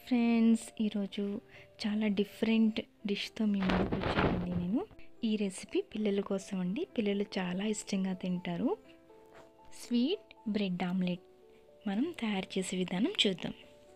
friends ఈరోజు చాలా different డిష్తో మీ ముందుకు వచ్చానండి నేను ఈ రెసిపీ పిల్లల కోసం అండి పిల్లలు చాలా ఇష్టంగా తింటారు స్వీట్ బ్రెడ్ ఆమ్లెట్ మనం తయారు చేసే విధానం చూద్దాం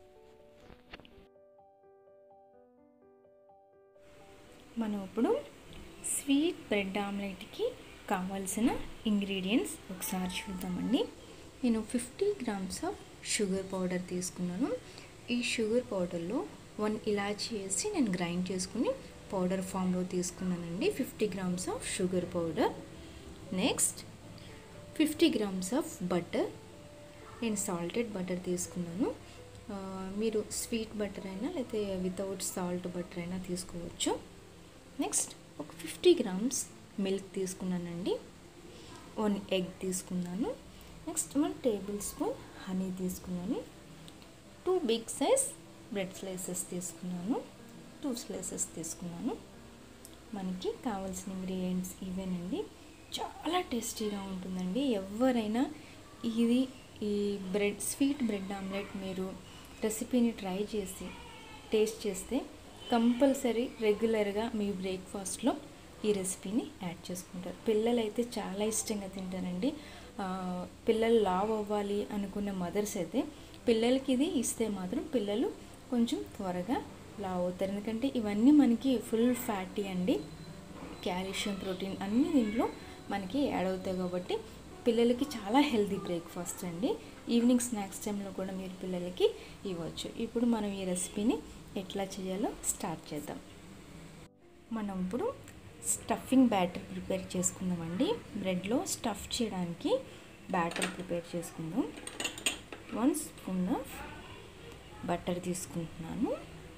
మనం ఇప్పుడు స్వీట్ బ్రెడ్ ఆమ్లెట్కి కావాల్సిన ఇంగ్రీడియంట్స్ ఒకసారి చూద్దామండి నేను fifty grams of sugar powder తీసుకున్నాను ఈ షుగర్ పౌడర్లో వన్ ఇలాచీ వేసి నేను గ్రైండ్ చేసుకుని పౌడర్ ఫామ్లో తీసుకున్నానండి fifty grams of sugar powder next fifty grams of butter నేను సాల్టెడ్ బటర్ తీసుకున్నాను మీరు స్వీట్ బటర్ అయినా లేకపోతే వితౌట్ సాల్ట్ బటర్ అయినా తీసుకోవచ్చు నెక్స్ట్ ఒక ఫిఫ్టీ గ్రామ్స్ మిల్క్ తీసుకున్నానండి వన్ ఎగ్ తీసుకున్నాను next one tablespoon honey తీసుకున్నాను two big size bread slices తీసుకున్నాను టూ స్లైసెస్ తీసుకున్నాను మనకి కావాల్సిన ఇంగ్రీడియంట్స్ ఇవేనండి చాలా టేస్టీగా ఉంటుందండి ఎవరైనా ఇది ఈ బ్రెడ్ స్వీట్ బ్రెడ్ ఆమ్లెట్ మీరు రెసిపీని ట్రై చేసి టేస్ట్ చేస్తే కంపల్సరీ రెగ్యులర్గా మీ బ్రేక్ఫాస్ట్లో ఈ రెసిపీని యాడ్ చేసుకుంటారు పిల్లలు అయితే చాలా ఇష్టంగా తింటారండి పిల్లలు లావ్ అవ్వాలి అనుకున్న మదర్స్ అయితే పిల్లలకి ఇది ఇస్తే మాత్రం పిల్లలు కొంచెం త్వరగా లావ్ అవుతారు ఎందుకంటే ఇవన్నీ మనకి ఫుల్ ఫ్యాటీ అండి క్యాల్షియం ప్రోటీన్ అన్ని దీంట్లో మనకి యాడ్ అవుతాయి కాబట్టి పిల్లలకి చాలా హెల్తీ బ్రేక్ఫాస్ట్ అండి ఈవినింగ్ స్నాక్స్ టైంలో కూడా మీరు పిల్లలకి ఇవ్వచ్చు ఇప్పుడు మనం ఈ రెసిపీని ఎట్లా చేయాలో స్టార్ట్ చేద్దాం మనం ఇప్పుడు స్టఫింగ్ బ్యాటర్ ప్రిపేర్ చేసుకుందామండి బ్రెడ్లో స్టఫ్ చేయడానికి బ్యాటర్ ప్రిపేర్ చేసుకుందాం వన్ స్పూన్ ఆఫ్ బటర్ తీసుకుంటున్నాను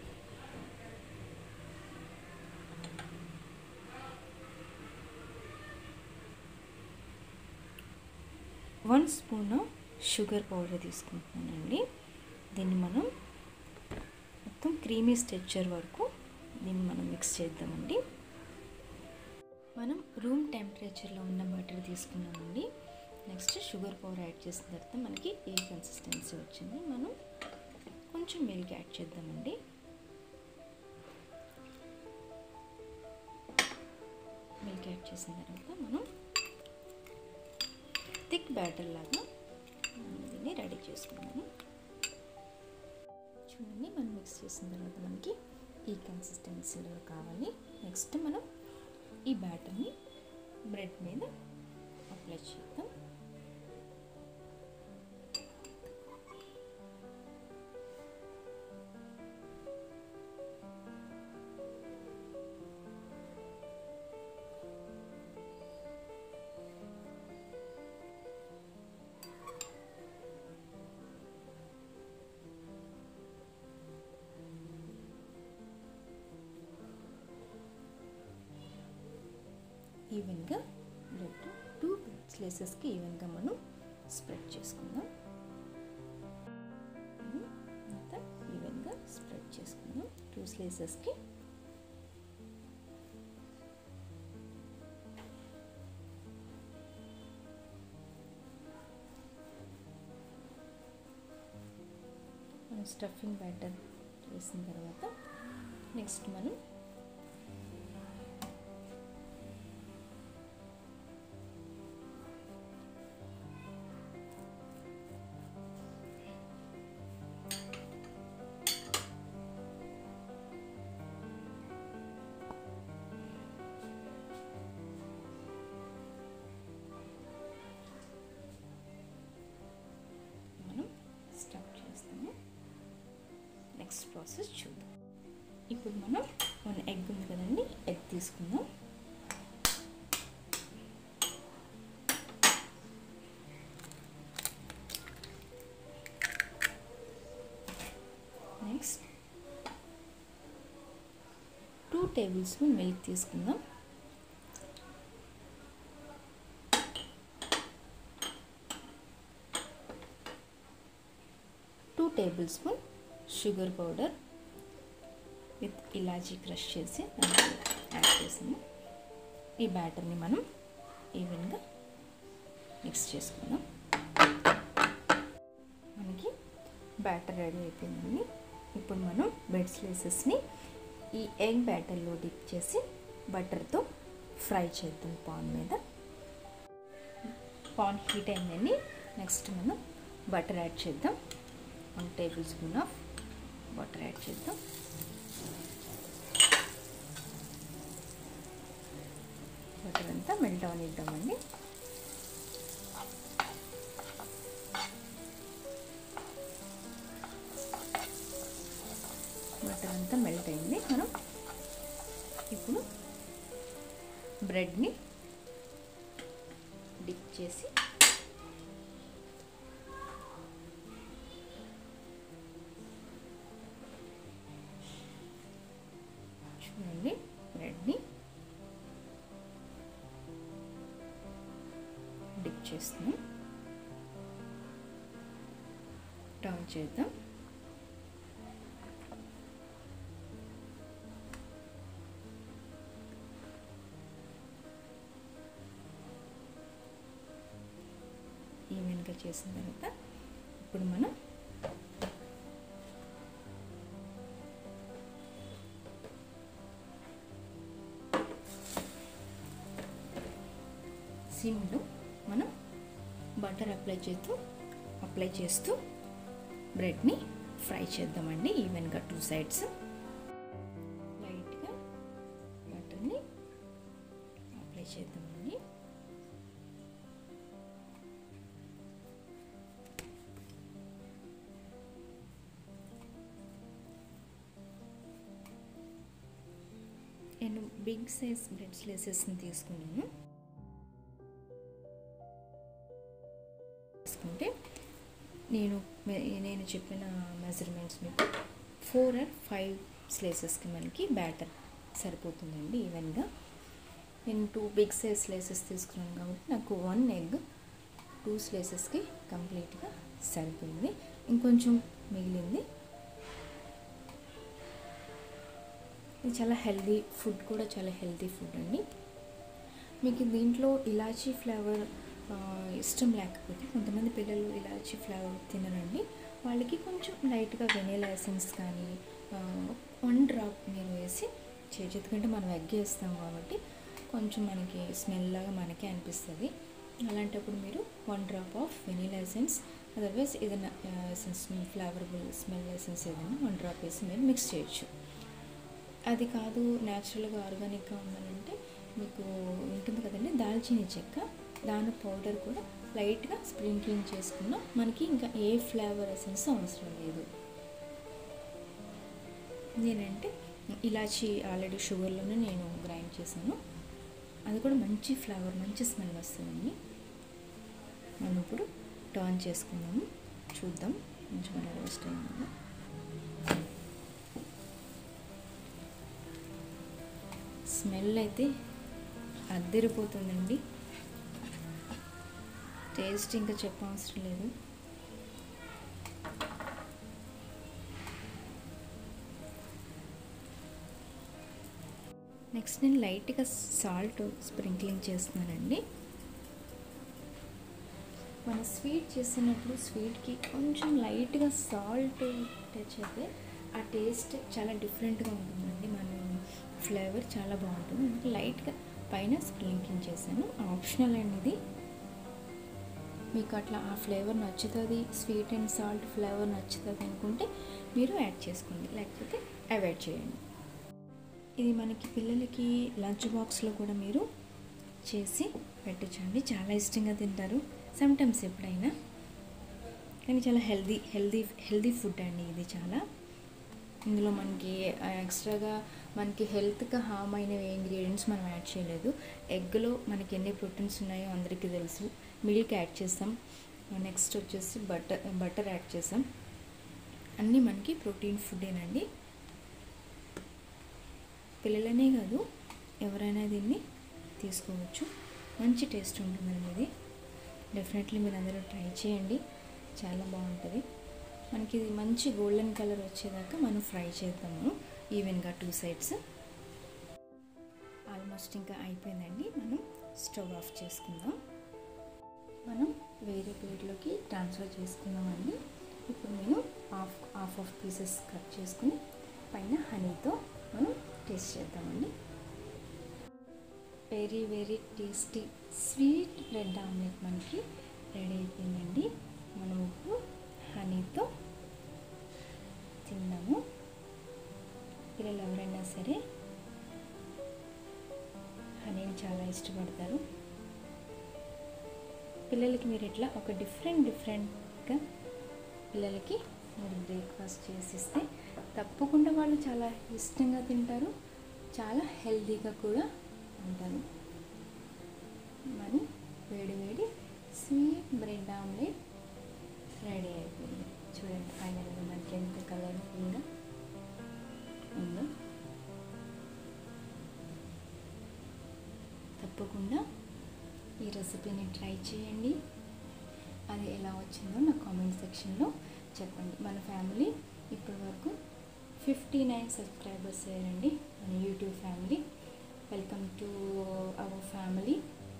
వన్ స్పూన్ షుగర్ పౌడర్ తీసుకుంటున్నానండి దీన్ని మనం మొత్తం క్రీమీ స్ట్రెచ్చర్ వరకు దీన్ని మనం మిక్స్ చేద్దామండి మనం రూమ్ టెంపరేచర్లో ఉన్న బటర్ తీసుకున్నామండి నెక్స్ట్ షుగర్ పౌడర్ యాడ్ చేసిన తర్వాత మనకి ఏ కన్సిస్టెన్సీ వచ్చింది మనం కొంచెం మిల్క్ యాడ్ చేద్దామండి మిల్క్ యాడ్ చేసిన తర్వాత మనం థిక్ బ్యాటర్ లాగా మనం దీన్ని రెడీ చేసుకున్నాము చూడండి మనం మిక్స్ చేసిన తర్వాత మనకి ఈ కన్సిస్టెన్సీలో కావాలి నెక్స్ట్ మనం ఈ బ్యాటర్ని బ్రెడ్ మీద అప్లై చేద్దాం ఈవెన్గా బ్రెడ్ టూ స్లైసెస్కి ఈవెన్గా మనం స్ప్రెడ్ చేసుకుందాం అంతా ఈవెన్గా స్ప్రెడ్ చేసుకుందాం టూ స్లైసెస్కి మనం స్టఫింగ్ బ్యాటర్ వేసిన తర్వాత నెక్స్ట్ మనం స్టార్ట్ చేస్తాము నెక్స్ట్ ప్రాసెస్ చూద్దాం ఇప్పుడు మనం మన ఎగ్ ఉంది కదండి ఎగ్ తీసుకుందాం next two tablespoon milk తీసుకుందాం two tablespoon sugar powder with elaichi crush చేసి దానికి యాడ్ చేసాము ఈ బ్యాటర్ని మనం ఈవెన్గా మిక్స్ చేసుకుందాం మనకి బ్యాటర్ రెడీ అయిపోయిందండి ఇప్పుడు మనం బెడ్ స్లైసెస్ని ఈ ఎగ్ బ్యాటర్లో డిప్ చేసి బటర్తో ఫ్రై చేద్దాం పాన్ మీద పాన్ హీట్ అయిందండి నెక్స్ట్ మనం బటర్ యాడ్ చేద్దాం one tablespoon of butter add చేద్దాం బటర్ అంతా మెల్ట్ అవనిద్దామండి బటర్ అంతా మెల్ట్ అయింది మనం ఇప్పుడు బ్రెడ్ని డిప్ చేసి చూడండి బ్రెడ్ని డిప్ చేస్తున్నాం టర్న్ చేద్దాం ఈవెన్గా చేసిన తర్వాత ఇప్పుడు మనం సిమ్లో మనం బటర్ అప్లై చేస్తూ అప్లై చేస్తూ బ్రెడ్ని ఫ్రై చేద్దామండి ఈవెన్గా టూ సైడ్స్ లైట్గా బటర్ని అప్లై చేద్దామండి నేను బిగ్ సైజ్ బ్రెడ్ స్లైసెస్ని తీసుకున్నాను తీసుకుంటే నేను నేను చెప్పిన మెజర్మెంట్స్ మీకు ఫోర్ ఆర్ ఫైవ్ స్లైసెస్కి మనకి బ్యాటర్ సరిపోతుందండి ఈవెన్గా నేను టూ బిగ్ సైజ్ స్లైసెస్ తీసుకున్నాను కాబట్టి నాకు వన్ ఎగ్ టూ స్లైసెస్కి కంప్లీట్గా సరిపోయింది ఇంకొంచెం మిగిలింది ఇది చాలా హెల్దీ ఫుడ్ కూడా చాలా హెల్దీ ఫుడ్ అండి మీకు దీంట్లో ఇలాచీ ఫ్లేవర్ ఇష్టం లేకపోతే కొంతమంది పిల్లలు ఇలాచీ ఫ్లేవర్ తినరండి వాళ్ళకి కొంచెం లైట్గా వెనీలా ఎసెన్స్ కానీ వన్ డ్రాప్ మీరు వేసి చేయొచ్చు ఎందుకంటే మనం ఎగ్ వేస్తాం కాబట్టి కొంచెం మనకి స్మెల్ లాగా మనకే అనిపిస్తుంది అలాంటప్పుడు మీరు one drop of vanilla essence otherwise ఏదైనా ఎసెన్స్ ఫ్లేవరబుల్ స్మెల్ ఎసెన్స్ ఏదైనా వన్ డ్రాప్ వేసి మీరు మిక్స్ చేయొచ్చు అది కాదు న్యాచురల్గా ఆర్గానిక్గా ఉండాలంటే మీకు ఉంటుంది కదండి దాల్చిన చెక్క దాని పౌడర్ కూడా లైట్గా స్ప్రింక్లింగ్ చేసుకున్నా మనకి ఇంకా ఏ ఫ్లేవర్ ఎసెన్స్ అవసరం లేదు నేనంటే ఇలాచి ఆల్రెడీ షుగర్లోనే నేను గ్రైండ్ చేశాను అది కూడా మంచి ఫ్లేవర్ మంచి స్మెల్ వస్తుందండి మనం ఇప్పుడు టర్న్ చేసుకుందాము చూద్దాం కొంచెం రోస్ట్ అయింది స్మెల్ అయితే అద్దరిపోతుందండి టేస్ట్ ఇంకా చెప్పవసరం లేదు నెక్స్ట్ నేను లైట్గా సాల్ట్ స్ప్రింక్లింగ్ చేస్తున్నానండి మన స్వీట్ చేసినప్పుడు స్వీట్కి కొంచెం లైట్గా సాల్ట్ టచ్ అయితే ఆ టేస్ట్ చాలా డిఫరెంట్గా ఉంటుందండి మన ఫ్లేవర్ చాలా బాగుంటుంది లైట్గా పైన స్ప్రింకింగ్ చేశాను ఆప్షనల్ అండి ఇది మీకు అట్లా ఆ ఫ్లేవర్ నచ్చుతుంది స్వీట్ అండ్ సాల్ట్ ఫ్లేవర్ నచ్చుతుంది అనుకుంటే మీరు యాడ్ చేసుకోండి లేకపోతే అవాయిడ్ చేయండి ఇది మనకి పిల్లలకి లంచ్ బాక్స్లో కూడా మీరు చేసి పెట్టచ్చండి చాలా ఇష్టంగా తింటారు సమ్టైమ్స్ ఎప్పుడైనా కానీ చాలా హెల్దీ హెల్దీ హెల్దీ ఫుడ్ అండి ఇది చాలా ఇందులో మనకి ఎక్స్ట్రాగా మనకి హెల్త్కి హామ్ అయిన ఇంగ్రీడియంట్స్ మనం యాడ్ చేయలేదు ఎగ్లో మనకి ఎన్ని ప్రోటీన్స్ ఉన్నాయో అందరికీ తెలుసు మిల్క్ యాడ్ చేస్తాం నెక్స్ట్ వచ్చేసి బటర్ బటర్ యాడ్ చేసాం అన్నీ మనకి ప్రోటీన్ ఫుడ్డేనండి పిల్లలనే కాదు ఎవరైనా దీన్ని తీసుకోవచ్చు మంచి టేస్ట్ ఉంటుందండి ఇది డెఫినెట్లీ మీరు అందరూ ట్రై చేయండి చాలా బాగుంటుంది మనకి ఇది మంచి గోల్డెన్ కలర్ వచ్చేదాకా మనం ఫ్రై చేద్దాము ఈవెన్గా టూ సైడ్స్ ఆల్మోస్ట్ ఇంకా అయిపోయిందండి మనం స్టవ్ ఆఫ్ చేసుకుందాం మనం వేరే ప్లేట్లోకి ట్రాన్స్ఫర్ చేసుకుందామండి ఇప్పుడు నేను half half of pieces cut చేసుకుని పైన హనీతో మనం టేస్ట్ చేద్దామండి very very tasty sweet bread omelette మనకి రెడీ అయిపోయిందండి మనం ఇప్పుడు హనీతో తిందాము పిల్లలు ఎవరైనా సరే హనీని చాలా ఇష్టపడతారు పిల్లలకి మీరు ఇట్లా ఒక డిఫరెంట్ డిఫరెంట్గా పిల్లలకి మీరు బ్రేక్ఫాస్ట్ చేసిస్తే తప్పకుండా వాళ్ళు చాలా ఇష్టంగా తింటారు చాలా హెల్తీగా కూడా ఉంటారు మరి వేడి వేడి స్వీట్ బ్రెడ్ ఆమ్లెట్ రెడీ అయిపోయింది చూడండి ఫైనల్గా మనకి ఎంత కలర్ఫుల్గా ఉందో తప్పకుండా ఈ రెసిపీని ట్రై చేయండి అది ఎలా వచ్చిందో నా కామెంట్ సెక్షన్లో చెప్పండి మన ఫ్యామిలీ ఇప్పటి వరకు ఫిఫ్టీ నైన్ సబ్స్క్రైబర్స్ అయ్యారండి మన YouTube family welcome to our family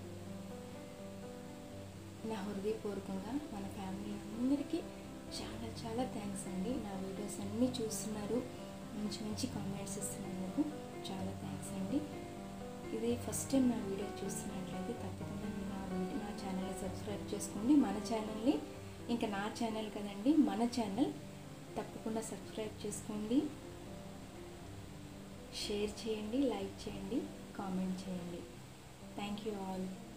నా హృదయపూర్వకంగా మన ఫ్యామిలీ అందరికీ చాలా చాలా థ్యాంక్స్ అండి నా వీడియోస్ అన్నీ చూస్తున్నారు మంచి మంచి కామెంట్స్ ఇస్తున్నందుకు చాలా థ్యాంక్స్ అండి ఇది ఫస్ట్ టైం నా వీడియో చూస్తున్నట్లయితే తప్పకుండా మీరు నా వీడియో నా ఛానల్ని సబ్స్క్రైబ్ చేసుకోండి మన ఛానల్ని ఇంకా నా ఛానల్ కదండి మన ఛానల్ తప్పకుండా సబ్స్క్రైబ్ చేసుకోండి షేర్ చేయండి లైక్ చేయండి కామెంట్ చేయండి థ్యాంక్ యూ ఆల్